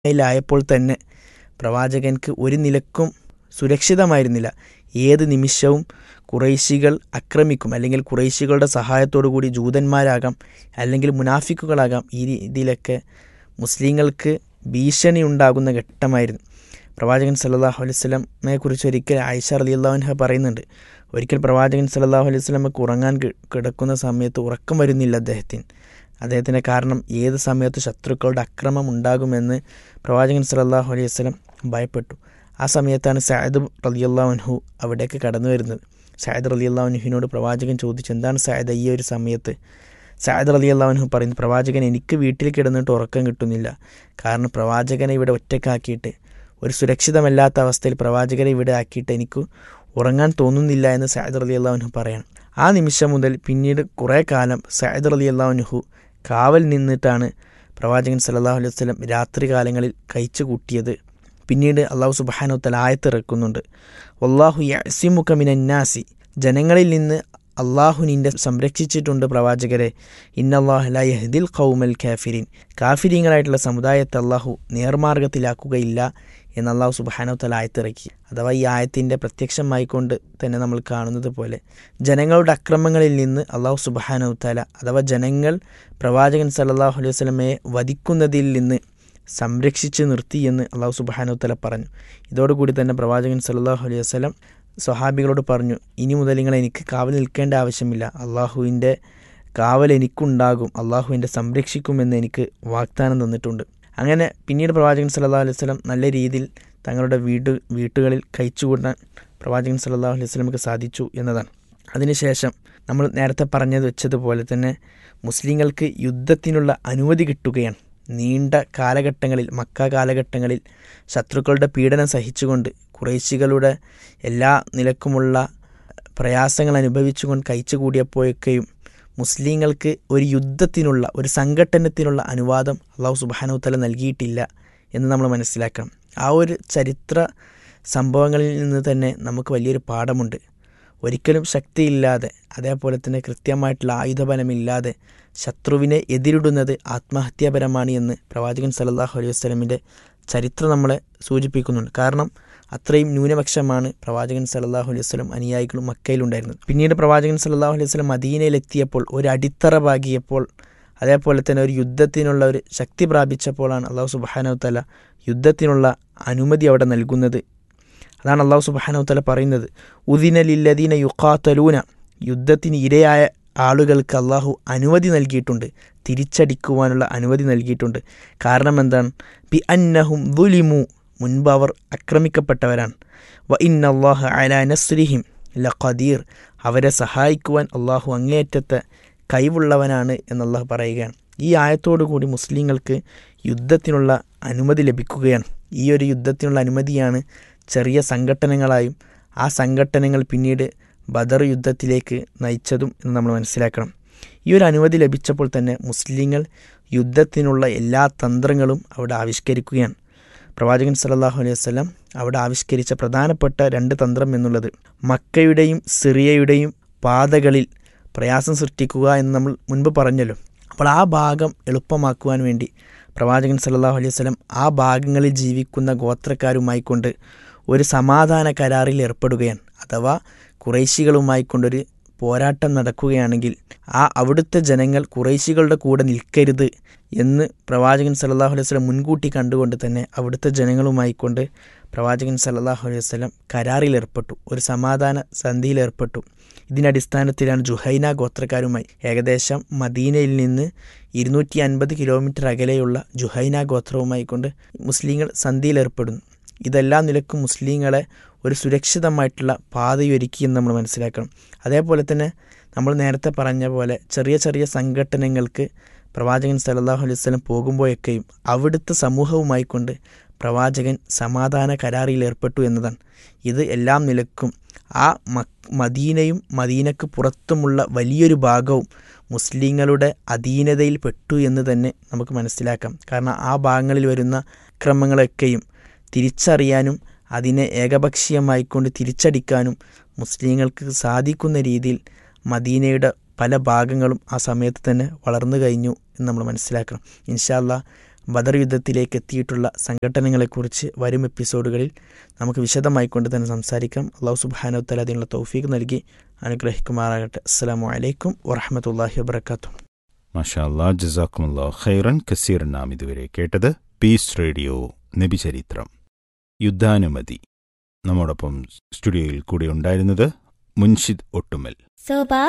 യിലായപ്പോൾ തന്നെ പ്രവാചകൻക്ക് ഒരു നിലക്കും സുരക്ഷിതമായിരുന്നില്ല ഏത് നിമിഷവും കുറൈശികൾ ആക്രമിക്കും അല്ലെങ്കിൽ കുറൈശികളുടെ സഹായത്തോടു കൂടി ജൂതന്മാരാകാം അല്ലെങ്കിൽ മുനാഫിക്കുകളാകാം ഈ രീതിയിലൊക്കെ മുസ്ലിങ്ങൾക്ക് ഭീഷണി ഉണ്ടാകുന്ന ഘട്ടമായിരുന്നു പ്രവാചകൻ സല്ലല്ലാഹു അലൈഹി വസല്ലമയെ കുറിച്ച് ഒരിക്കൽ ആയിഷ റളിയല്ലാഹു അൻഹ പറയുന്നുണ്ട് ഒരിക്കൽ പ്രവാചകൻ സല്ലല്ലാഹു അലൈഹി വസല്ലമക്ക് ഉറങ്ങാൻ കി- കിടക്കുന്ന സമയത്ത് ഉറക്കം വരുന്നില്ല അദ്ദേഹത്തിന് അദ്ദേഹത്തിൻ്റെ കാരണം ഏത് സമയത്ത് ശത്രുക്കളുടെ അക്രമം ഉണ്ടാകുമെന്ന് പ്രവാചകൻ സല്ലല്ലാഹു അലൈഹി വസല്ലം ഭയപ്പെട്ടു ആ സമയത്താണ് സഅദ് റളിയല്ലാഹു അൻഹു അവിടേക്ക് കടന്നു വരുന്നത് സഅദ് റളിയല്ലാഹു അൻഹുവിനോട് പ്രവാചകൻ ചോദിച്ചു എന്താണ് സഅദ് ഈ ഒരു സമയത്ത് സഅദ് റളിയല്ലാഹു അൻഹു പറയുന്നു പ്രവാചകൻ എനിക്ക് വീട്ടിൽ കിടന്നിട്ട് ഉറക്കം കിട്ടുന്നില്ല കാരണം പ്രവാചകനെ ഇവിടെ ഒറ്റക്കാക്കിയിട്ട് ഒരു സുരക്ഷിതമല്ലാത്ത അവസ്ഥയിൽ പ്രവാചകരെ ഇവിടെ ആക്കിയിട്ട് എനിക്ക് ഉറങ്ങാൻ തോന്നുന്നില്ല എന്ന് സഅദ് റളിയല്ലാഹു അൻഹു പറയണം ആ നിമിഷം മുതൽ പിന്നീട് കുറേ കാലം സഅദ് റളിയല്ലാഹു അൻഹു കാവൽ നിന്നിട്ടാണ് പ്രവാചകൻ സല്ലല്ലാഹു അലൈഹി വസല്ലം രാത്രി കാലങ്ങളിൽ കഴിച്ചു കൂട്ടിയത് പിന്നീട് അള്ളാഹു സുബ്ഹാനഹു വതആല ആയത്തിറക്കുന്നുണ്ട് വല്ലാഹു യഅസിമുക മിനന്നാസി ജനങ്ങളിൽ നിന്ന് അള്ളാഹു നിന്നെ സംരക്ഷിച്ചിട്ടുണ്ട് പ്രവാചകരെ ഇന്നല്ലാഹു ലാ യഹ്ദിൽ ഖൗമൽ കാഫിരീൻ കാഫിരീങ്ങളായിട്ടുള്ള സമുദായത്തെ അള്ളാഹു നേർമാർഗത്തിലാക്കുകയില്ല എന്ന് അള്ളാഹു സുബ്ഹാനഹു വതആല ആയത്തിറക്കി അഥവാ ഈ ആയത്തിൻ്റെ പ്രത്യക്ഷമായിക്കൊണ്ട് തന്നെ നമ്മൾ കാണുന്നത് പോലെ ജനങ്ങളുടെ അക്രമങ്ങളിൽ നിന്ന് അള്ളാഹു സുബ്ഹാനഹു വതആല അഥവാ ജനങ്ങൾ പ്രവാചകൻ സല്ലല്ലാഹു അലൈഹി വസല്ലമയെ വധിക്കുന്നതിൽ നിന്ന് സംരക്ഷിച്ച് നിർത്തി എന്ന് അള്ളാഹു സുബ്ഹാനഹു വതആല പറഞ്ഞു ഇതോടുകൂടി തന്നെ പ്രവാചകൻ സല്ലല്ലാഹു അലൈഹി വസല്ലം സ്വഹാബികളോട് പറഞ്ഞു ഇനി മുതൽ നിങ്ങൾ എനിക്ക് കാവൽ നിൽക്കേണ്ട ആവശ്യമില്ല അള്ളാഹുവിൻ്റെ കാവൽ എനിക്കുണ്ടാകും അള്ളാഹു എന്നെ സംരക്ഷിക്കുമെന്ന് എനിക്ക് വാഗ്ദാനം തന്നിട്ടുണ്ട് അങ്ങനെ പിന്നീട് പ്രവാചകൻ സല്ലല്ലാഹു അലൈഹി വസല്ലം നല്ല രീതിയിൽ തങ്ങളുടെ വീട് വീട്ടുകളിൽ കഴിച്ചുകൂട്ടാൻ പ്രവാചകൻ സല്ലല്ലാഹു അലൈഹി വസല്ലമക്ക് സാധിച്ചു എന്നതാണ് അതിനുശേഷം നമ്മൾ നേരത്തെ പറഞ്ഞത് വെച്ചതുപോലെ തന്നെ മുസ്ലിങ്ങൾക്ക് യുദ്ധത്തിനുള്ള അനുമതി കിട്ടുകയാണ് നീണ്ട കാലഘട്ടങ്ങളിൽ മക്ക കാലഘട്ടങ്ങളിൽ ശത്രുക്കളുടെ പീഡനം സഹിച്ചുകൊണ്ട് കുറേശികളുടെ എല്ലാ നിലക്കുമുള്ള പ്രയാസങ്ങൾ അനുഭവിച്ചുകൊണ്ട് കഴിച്ചു കൂടിയപ്പോഴൊക്കെയും മുസ്ലിങ്ങൾക്ക് ഒരു യുദ്ധത്തിനുള്ള ഒരു സംഘട്ടനത്തിനുള്ള അനുവാദം അള്ളാഹു സുബാനു തല നൽകിയിട്ടില്ല എന്ന് നമ്മൾ മനസ്സിലാക്കണം ആ ഒരു ചരിത്ര സംഭവങ്ങളിൽ നിന്ന് തന്നെ നമുക്ക് വലിയൊരു പാഠമുണ്ട് ഒരിക്കലും ശക്തിയില്ലാതെ അതേപോലെ തന്നെ കൃത്യമായിട്ടുള്ള ആയുധബലമില്ലാതെ ശത്രുവിനെ എതിരിടുന്നത് ആത്മഹത്യാപരമാണ് എന്ന് പ്രവാചകൻ സല്ലല്ലാഹു അലൈഹി വസല്ലമിൻ്റെ ചരിത്രം നമ്മളെ സൂചിപ്പിക്കുന്നുണ്ട് കാരണം അത്രയും ന്യൂനപക്ഷമാണ് പ്രവാചകൻ സല്ലല്ലാഹു അലൈഹി വസല്ലം അനുയായികളും മക്കയിലുണ്ടായിരുന്നത് പിന്നീട് പ്രവാചകൻ സല്ലല്ലാഹു അലൈഹി വസല്ലം മദീനയിലെത്തിയപ്പോൾ ഒരു അടിത്തറ പാകിയപ്പോൾ അതേപോലെ തന്നെ ഒരു യുദ്ധത്തിനുള്ള ഒരു ശക്തി പ്രാപിച്ചപ്പോഴാണ് അള്ളാഹു സുബ്ഹാനഹു തആല യുദ്ധത്തിനുള്ള അനുമതി അവിടെ നൽകുന്നത് അതാണ് അള്ളാഹു സുബ്ഹാനഹു തആല പറയുന്നത് ഉദിന ലില്ലദീന യുഖാത്തലൂന യുദ്ധത്തിന് ഇരയായ ആളുകൾക്ക് അള്ളാഹു അനുമതി നൽകിയിട്ടുണ്ട് തിരിച്ചടിക്കുവാനുള്ള അനുമതി നൽകിയിട്ടുണ്ട് കാരണം എന്താണ് ബി അന്നഹും ദുലിമു മുൻപ് അവർ ആക്രമിക്കപ്പെട്ടവരാണ് വ ഇന്ന അള്ളാഹു അല നസ്രിഹിം ലഖദീർ അവരെ സഹായിക്കുവാൻ അള്ളാഹു അങ്ങേയറ്റത്തെ കഴിവുള്ളവനാണ് എന്നല്ലാഹു പറയുകയാണ് ഈ ആയത്തോടു കൂടി മുസ്ലിങ്ങൾക്ക് യുദ്ധത്തിനുള്ള അനുമതി ലഭിക്കുകയാണ് ഈ ഒരു യുദ്ധത്തിനുള്ള അനുമതിയാണ് ചെറിയ സംഘട്ടനങ്ങളായും ആ സംഘട്ടനങ്ങൾ പിന്നീട് ബദർ യുദ്ധത്തിലേക്ക് നയിച്ചതും എന്ന് നമ്മൾ മനസ്സിലാക്കണം ഈ ഒരു അനുമതി ലഭിച്ചപ്പോൾ തന്നെ മുസ്ലിങ്ങൾ യുദ്ധത്തിനുള്ള എല്ലാ തന്ത്രങ്ങളും അവിടെ ആവിഷ്കരിക്കുകയാണ് പ്രവാചകൻ സല്ലല്ലാഹു അലൈഹി വസല്ലം അവിടെ ആവിഷ്കരിച്ച പ്രധാനപ്പെട്ട രണ്ട് തന്ത്രം എന്നുള്ളത് മക്കയുടെയും സിറിയയുടെയും പാതകളിൽ പ്രയാസം സൃഷ്ടിക്കുക എന്ന് നമ്മൾ മുൻപ് പറഞ്ഞല്ലോ അപ്പോൾ ആ ഭാഗം എളുപ്പമാക്കുവാൻ വേണ്ടി പ്രവാചകൻ സല്ലല്ലാഹു അലൈഹി വസല്ലം ആ ഭാഗങ്ങളിൽ ജീവിക്കുന്ന ഗോത്രക്കാരുമായി കൊണ്ട് ഒരു സമാധാന കരാറിൽ ഏർപ്പെടുകയാണ് അഥവാ കുറേശികളുമായി കൊണ്ടൊരു പോരാട്ടം നടക്കുകയാണെങ്കിൽ ആ അവിടുത്തെ ജനങ്ങൾ കുറേശികളുടെ കൂടെ നിൽക്കരുത് എന്ന് പ്രവാചകൻ സല്ലല്ലാഹു അലൈഹി വസല്ലം മുൻകൂട്ടി കണ്ടുകൊണ്ട് തന്നെ അവിടുത്തെ ജനങ്ങളുമായി കൊണ്ട് പ്രവാചകൻ സല്ലല്ലാഹു അലൈഹി വസല്ലം കരാറിൽ ഏർപ്പെട്ടു ഒരു സമാധാന സന്ധിയിൽ ഏർപ്പെട്ടു ഇതിൻ്റെ അടിസ്ഥാനത്തിലാണ് ജുഹൈന ഗോത്രക്കാരുമായി ഏകദേശം മദീനയിൽ നിന്ന് ഇരുന്നൂറ്റി അൻപത് കിലോമീറ്റർ അകലെയുള്ള ജുഹൈന ഗോത്രവുമായി കൊണ്ട് മുസ്ലിങ്ങൾ സന്ധിയിൽ ഏർപ്പെടുന്നു ഇതെല്ലാം നിലക്കും മുസ്ലിങ്ങളെ ഒരു സുരക്ഷിതമായിട്ടുള്ള പാതയൊരുക്കി എന്ന് നമ്മൾ മനസ്സിലാക്കണം അതേപോലെ തന്നെ നമ്മൾ നേരത്തെ പറഞ്ഞ പോലെ ചെറിയ ചെറിയ സംഘടനകൾക്ക് പ്രവാചകൻ സല്ലല്ലാഹു അലൈഹി വസല്ലം പോകുമ്പോഴൊക്കെയും അവിടുത്തെ സമൂഹവുമായി കൊണ്ട് പ്രവാചകൻ സമാധാന കരാറിൽ ഏർപ്പെട്ടു എന്നതാണ് ഇത് എല്ലാം നിലക്കും ആ മദീനയും മദീനക്ക് പുറത്തുമുള്ള വലിയൊരു ഭാഗവും മുസ്ലിങ്ങളുടെ അധീനതയിൽ പെട്ടു എന്ന് തന്നെ നമുക്ക് മനസ്സിലാക്കാം കാരണം ആ ഭാഗങ്ങളിൽ വരുന്ന ക്രമങ്ങളൊക്കെയും തിരിച്ചറിയാനും അതിനെ ഏകപക്ഷീയമായിക്കൊണ്ട് തിരിച്ചടിക്കാനും മുസ്ലിങ്ങൾക്ക് സാധിക്കുന്ന രീതിയിൽ മദീനയുടെ പല ഭാഗങ്ങളും ആ സമയത്ത് തന്നെ വളർന്നു കഴിഞ്ഞു എന്ന് നമ്മൾ മനസ്സിലാക്കണം ഇൻഷാല്ല ബദർ യുദ്ധത്തിലേക്ക് എത്തിയിട്ടുള്ള സംഘടനകളെക്കുറിച്ച് വരും എപ്പിസോഡുകളിൽ നമുക്ക് വിശദമായി കൊണ്ട് തന്നെ സംസാരിക്കാം അള്ളാഹു സുബാനോത്തല അതിനുള്ള തൗഫീഖ് നൽകി അനുഗ്രഹിക്കുമാറാകട്ടെ അസ്സാം വലൈക്കും വറഹമത്തല്ലാഹി വബർക്കാത്തു മാഷാ അല്ലാ ജസാക്കുമുല്ലാ ഖൈറൻ കസീർ നാം ഇതുവരെ കേട്ടത് പീസ് റേഡിയോ നബിചരിത്രം യുദ്ധാനുമതി നമ്മോടൊപ്പം സ്റ്റുഡിയോയിൽ കൂടെ ഉണ്ടായിരുന്നത് മുൻഷിദ് ഒട്ടുമൽ സോബാ